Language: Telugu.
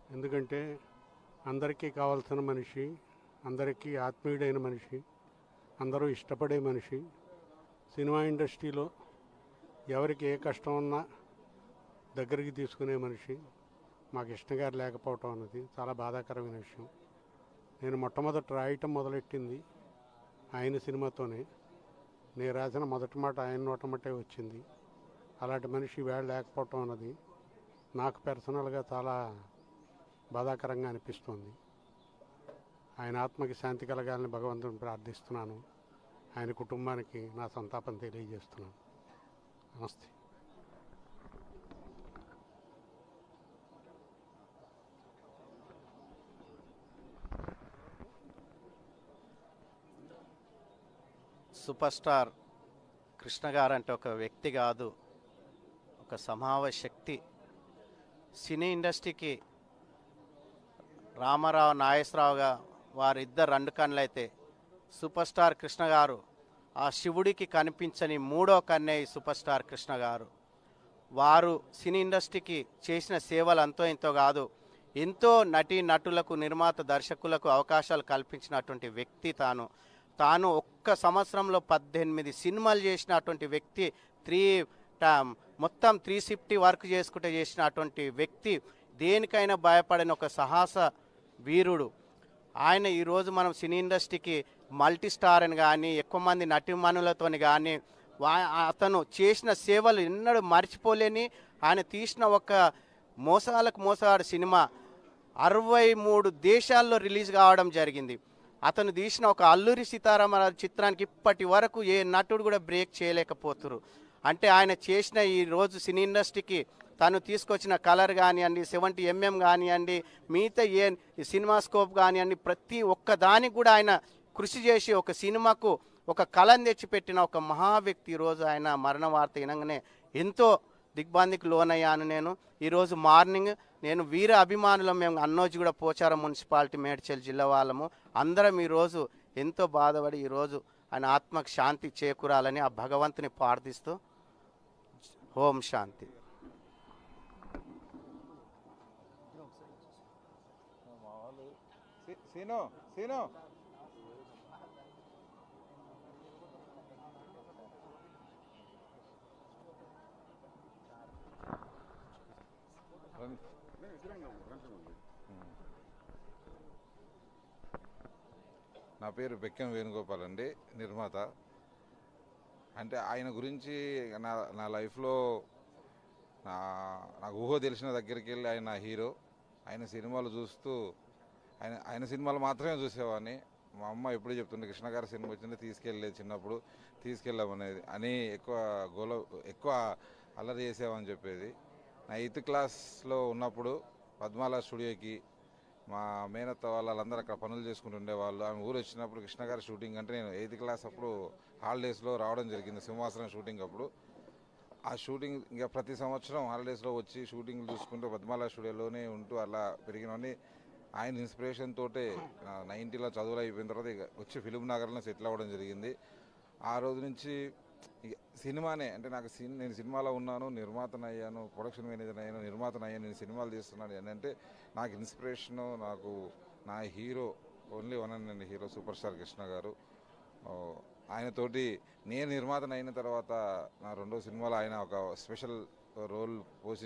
ఎందుకంటే అందరికీ కావాల్సిన మనిషి అందరికీ ఆత్మీయుడైన మనిషి అందరూ ఇష్టపడే మనిషి సినిమా ఇండస్ట్రీలో ఎవరికి ఏ కష్టం ఉన్నా దగ్గరికి తీసుకునే మనిషి మాకు ఇష్టం గారు లేకపోవటం అన్నది చాలా బాధాకరమైన విషయం నేను మొట్టమొదట రాయటం మొదలెట్టింది ఆయన సినిమాతోనే నేను రాసిన మొదటి మాట ఆయన నోటమటే వచ్చింది అలాంటి మనిషి వేళ లేకపోవటం అన్నది నాకు పర్సనల్గా చాలా బాధాకరంగా అనిపిస్తుంది ఆయన ఆత్మకి శాంతి కలగాలని భగవంతుని ప్రార్థిస్తున్నాను ఆయన కుటుంబానికి నా సంతాపం తెలియజేస్తున్నాను నమస్తే సూపర్ స్టార్ కృష్ణ గారు అంటే ఒక వ్యక్తి కాదు ఒక సమావ శక్తి సినీ ఇండస్ట్రీకి రామారావు నాగేశ్వరరావుగా వారిద్దరు రెండు కన్నులైతే సూపర్ స్టార్ కృష్ణ గారు ఆ శివుడికి కనిపించని మూడో కన్నే ఈ సూపర్ స్టార్ కృష్ణ గారు వారు సినీ ఇండస్ట్రీకి చేసిన సేవలు అంతో ఇంతో కాదు ఎంతో నటీ నటులకు నిర్మాత దర్శకులకు అవకాశాలు కల్పించినటువంటి వ్యక్తి తాను తాను ఒక్క సంవత్సరంలో పద్దెనిమిది సినిమాలు చేసినటువంటి వ్యక్తి త్రీ టా- మొత్తం త్రీ సిఫ్టీ వర్క్ చేసుకుంటే చేసినటువంటి వ్యక్తి దేనికైనా భయపడిన ఒక సాహస వీరుడు ఆయన ఈరోజు మనం సినీ ఇండస్ట్రీకి మల్టీ స్టార్ అని కానీ ఎక్కువ మంది నటిమణులతో కానీ వా- అతను చేసిన సేవలు ఎన్నడూ మర్చిపోలేని ఆయన తీసిన ఒక మోసాలకు మోసాడు సినిమా అరవై మూడు దేశాల్లో రిలీజ్ కావడం జరిగింది అతను తీసిన ఒక అల్లూరి సీతారామరాజు చిత్రానికి ఇప్పటి వరకు ఏ నటుడు కూడా బ్రేక్ చేయలేకపోతున్నారు అంటే ఆయన చేసిన ఈ రోజు సినీ ఇండస్ట్రీకి తను తీసుకొచ్చిన కలర్ కానివ్వండి సెవెంటీ ఎంఎం కానివ్వండి మిగతా ఏ సినిమా స్కోప్ కానివ్వండి ప్రతి ఒక్క దానికి కూడా ఆయన కృషి చేసి ఒక సినిమాకు ఒక కళను తెచ్చిపెట్టిన ఒక మహా వ్యక్తి ఈరోజు ఆయన మరణ వార్త వినగానే ఎంతో దిగ్బందికి లోనయ్యాను నేను ఈరోజు మార్నింగ్ నేను వీర అభిమానులం మేము అన్నోజు కూడా పోచారం మున్సిపాలిటీ మేడ్చల్ జిల్లా వాళ్ళము అందరం ఈరోజు ఎంతో బాధపడి ఈరోజు ఆయన ఆత్మకు శాంతి చేకూరాలని ఆ భగవంతుని ప్రార్థిస్తూ ఓం శాంతి సీ- సీను సీను రండి. నా పేరు బెక్కం వేణుగోపాల్ అండి నిర్మాత అంటే ఆయన గురించి నా నా లైఫ్లో నా నాకు ఊహ తెలిసిన దగ్గరికి వెళ్ళి ఆయన హీరో ఆయన సినిమాలు చూస్తూ ఆయన ఆయన సినిమాలు మాత్రమే చూసేవాడిని మా అమ్మ ఎప్పుడు చెప్తుండే కృష్ణ గారి సినిమా వచ్చింది తీసుకెళ్ళలేదు చిన్నప్పుడు తీసుకెళ్ళామనేది అని ఎక్కువ గోల ఎక్కువ అల్లరి చేసేవని చెప్పేది నా ఎయిత్ క్లాస్లో ఉన్నప్పుడు పద్మాల స్టూడియోకి మా మేనత్త వాళ్ళందరూ అక్కడ పనులు చేసుకుంటూ ఉండేవాళ్ళు ఆమె ఊరు వచ్చినప్పుడు కృష్ణ గారి షూటింగ్ అంటే నేను ఎయిత్ క్లాస్ అప్పుడు హాలిడేస్లో రావడం జరిగింది సింహాసనం షూటింగ్ అప్పుడు ఆ షూటింగ్ ఇంకా ప్రతి సంవత్సరం హాలిడేస్లో వచ్చి షూటింగ్ చూసుకుంటూ పద్మాల స్టూడియోలోనే ఉంటూ అలా పెరిగినవన్నీ ఆయన ఇన్స్పిరేషన్ తోటే నైన్టీలో చదువులు అయిపోయిన తర్వాత ఇక వచ్చి ఫిలిం నగర్లో సెటిల్ అవ్వడం జరిగింది ఆ రోజు నుంచి ఇక సినిమానే అంటే నాకు సిన్ నేను సినిమాలో ఉన్నాను నిర్మాతను అయ్యాను ప్రొడక్షన్ మేనేజర్ అయ్యాను నిర్మాతను అయ్యాను నేను సినిమాలు తీస్తున్నాను అని అంటే నాకు ఇన్స్పిరేషను నాకు నా hero only one and hero super star Krishna garu ఓ, ఆయనతోటి నేను నిర్మాతను అయిన తర్వాత నా రెండో సినిమాలో ఆయన ఒక స్పెషల్ రోల్ పోషి